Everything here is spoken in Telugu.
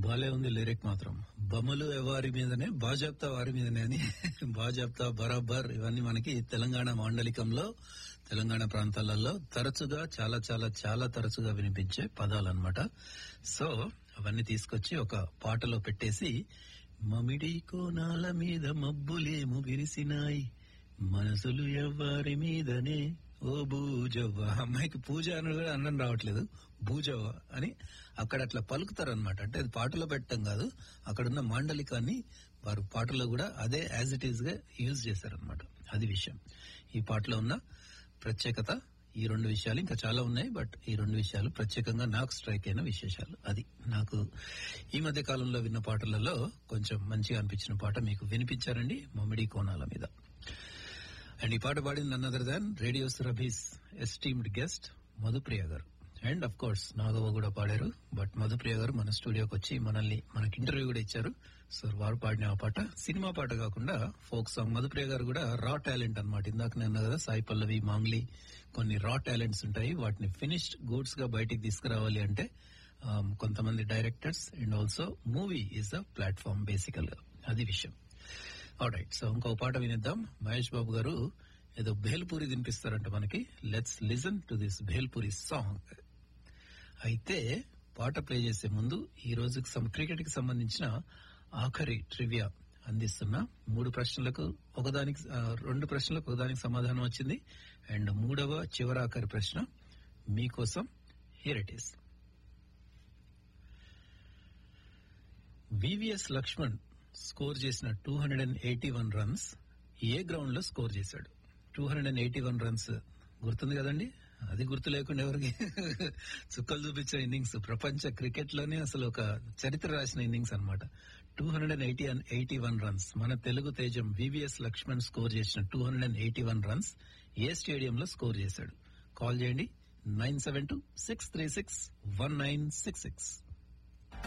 బాలే ఉంది లిరిక్ మాత్రం బొమ్మలు ఎవరి మీదనే బాజాప్తా వారి మీదనే అని బాజాప్తా బరాబర్ ఇవన్నీ మనకి తెలంగాణ మాండలికంలో తెలంగాణ ప్రాంతాలలో తరచుగా చాలా చాలా చాలా తరచుగా వినిపించే పదాలు అనమాట సో అవన్నీ తీసుకొచ్చి ఒక పాటలో పెట్టేసి మమిడి కోనాల మీద మబ్బులేము విరిసినాయి మనసులు ఎవ్వరి మీదనే ఓ భూజవ్వ అమ్మాయికి పూజ అని కూడా అన్నం రావట్లేదు భూజవ్వ అని అక్కడ అట్లా పలుకుతారు అనమాట అంటే అది పాటలో పెట్టడం కాదు అక్కడున్న మాండలికాన్ని వారు పాటలో కూడా అదే యాజ్ ఇట్ ఈస్ గా యూజ్ చేశారనమాట అది విషయం ఈ పాటలో ఉన్న ప్రత్యేకత ఈ రెండు విషయాలు ఇంకా చాలా ఉన్నాయి బట్ ఈ రెండు విషయాలు ప్రత్యేకంగా నాకు స్ట్రైక్ అయిన విశేషాలు అది నాకు ఈ మధ్య కాలంలో విన్న పాటలలో కొంచెం మంచిగా అనిపించిన పాట మీకు వినిపించారండి మమిడి కోణాల మీద అండ్ ఈ పాట పాడింది none other than radio Surabhi's esteemed guest Madhupriya garu and of course Nagavva కూడా పాడారు బట్ మధుప్రియ గారు మన స్టూడియోకి వచ్చి మనల్ని మనకి ఇంటర్వ్యూ కూడా ఇచ్చారు సో వారు పాడిన ఆ పాట సినిమా పాట కాకుండా ఫోక్ సాంగ్ మధుప్రియ గారు కూడా రా టాలెంట్ అనమాట ఇందాక నేను కదా సాయి పల్లవి మాంగ్లీ కొన్ని రా టాలెంట్స్ ఉంటాయి వాటిని ఫినిష్డ్ గూడ్స్ గా బయటికి తీసుకురావాలి అంటే um, కొంతమంది directors and also movie is a platform బేసికల్ గా అది విషయం రైట్ సో ఇంకో పాట వినిద్దాం మహేష్ బాబు గారు ఏదో భేల్పూరి తినిపిస్తారంట మనకి let's listen to this bhelpuri song అయితే పాట ప్లే చేసే ముందు ఈ రోజుకి క్రికెట్ కి సంబంధించిన ఆఖరి ట్రివియా అందిస్తున్న మూడు ప్రశ్నలకు ఒకదానికి ఆ, రెండు ప్రశ్నలకు ఒకదానికి సమాధానం వచ్చింది అండ్ మూడవ చివరి ఆఖరి ప్రశ్న మీకోసం here it is VVS Laxman score చేసిన two hundred and eighty one runs ఏ గ్రౌండ్ లో స్కోర్ చేశాడు two hundred and eighty one runs గుర్తుంది కదండి అది గుర్తు లేకుండా ఎవరికి చుక్కలు చూపించిన ఇన్నింగ్స్ ప్రపంచ క్రికెట్ లోనే అసలు ఒక చరిత్ర రాసిన ఇన్నింగ్స్ అన్నమాట two hundred and eighty eighty one runs మన తెలుగు తేజం వివిఎస్ లక్ష్మణ్ స్కోర్ చేసిన two hundred and eighty one runs ఏ స్టేడియంలో స్కోర్ చేశాడు కాల్ చేయండి nine seven two six three six one nine six six